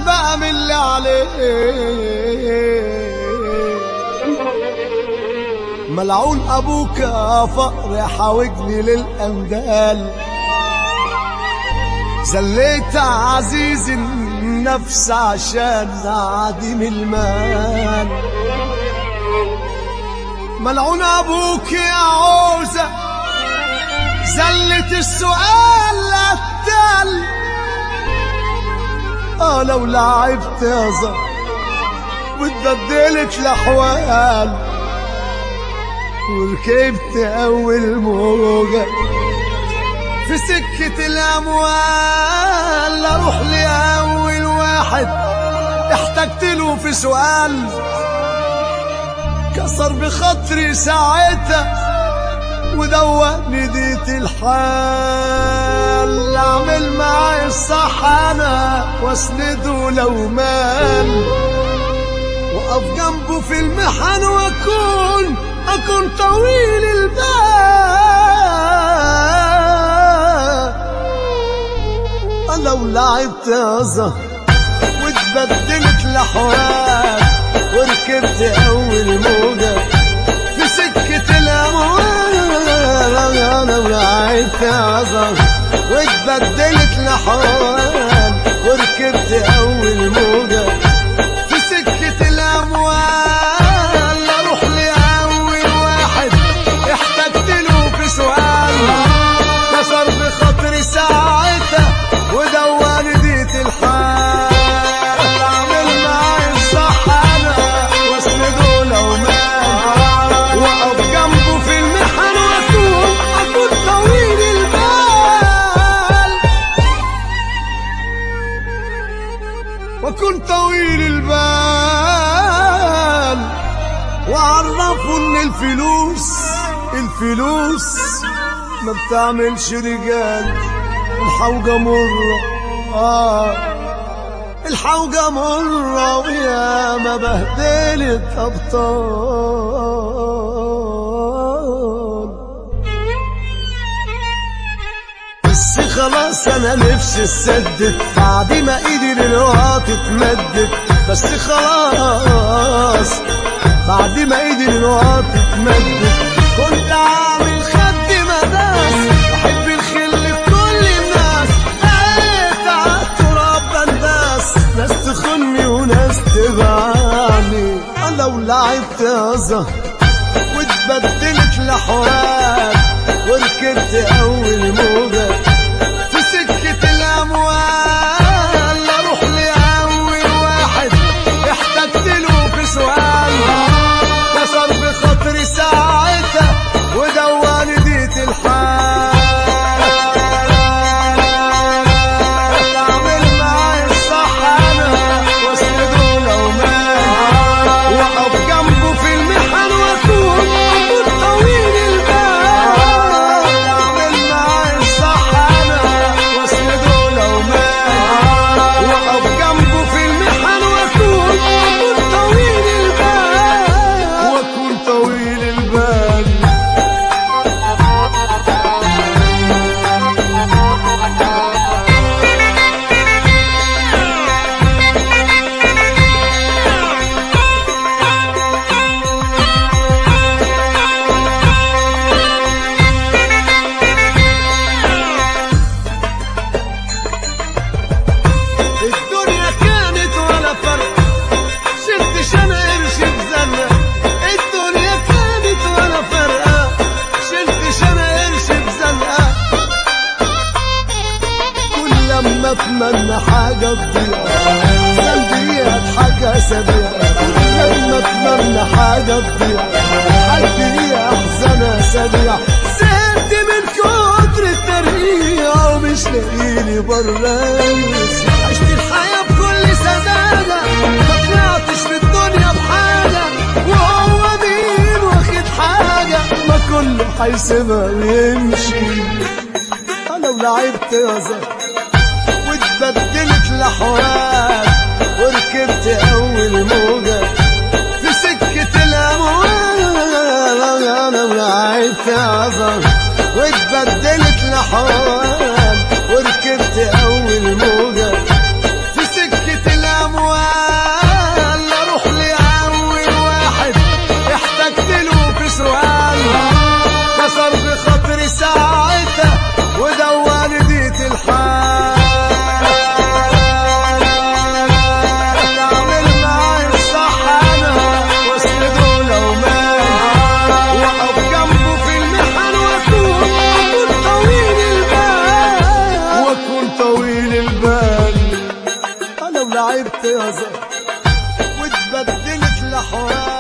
بعمل اللي عليه ملعون ابوك يا فقر حاوجني للاندال زليت عزيز النفس عشان عديم المال ملعون ابوك يا عوزة زلت السؤال للتل اه لو لعبت يا زهر واتبدلت الاحوال وركبت اول موجه في سكة الأموال أروح لأول واحد احتجت له في سؤال كسر بخاطري ساعتها ودوقني ديت الحال أعمل معاه الصح أنا وأسنده لو مال وأقف جنبه في المحن وأكون أكون طويل البال لو لعبت يا زهر واتبدلت الأحوال وركبت أول موجة في سكة الأموال لو لعبت يا زهر واتبدلت الأحوال وركبت أول موجة في سكة الأموال أروح لأول واحد احتجت له في سؤال كسر بخاطري ساعتها ودواني ديت الحال أعمل معاه الصح أنا واسنده لو مات وأقف جنبه في المحن وأكون أكون طويل البال وكن طويل البال وعرفوا ان الفلوس الفلوس ما بتعملش رجال الحوجة مرة آه الحوجة مرة ويا ما بهدلت أبطال بس خلاص انا نفسي اسدد بعد ما ايدي للوقت اتمدد بس خلاص بعد ما ايدي للوقت اتمدد كنت عامل خد مداس بحب الخل في كل الناس بقيت عالتراب بنداس ناس تخني وناس تبعني لو لعبت يا زهر واتبدلت الاحوال وركبت اول موجه في سكه الاموال اروح لاول واحد احتجت له في سؤال كسر بخاطري ساعتها ودواني ديت الحال اعمل معاه الصح انا واسنده لو مات واقف جنبه في المحن واكون اكون طويل البال اعمل معاه الصح انا واسنده لو مات واقف جنبه في المحن واكون اكون طويل البال واكون طويل البال الدنيا كانت ولا فرق شلت انا قرش بزنة الدنيا كانت ولا فرقة شلت انا قرش بزنقة كل لما اتمنى حاجة تضيع قلبي اضحك اسابيع لما اتمنى حاجة تضيع قلبي احزن اسابيع زهقت من كتر الترقيع ومش لاقيلي برنامج عشت الحياة بكل سذاجة ما طلعتش في الدنيا بحاجة وهو مين واخد حاجة ما كله هيسيبها ويمشي لو لعبت يا زهر واتبدلت الاحوال وركبت اول موجه في سكه الاموال انا ولعبت يا زهر واتبدلت الاحوال وركبت اول موجه في سكه الاموال تهزر واتبدلت لحوار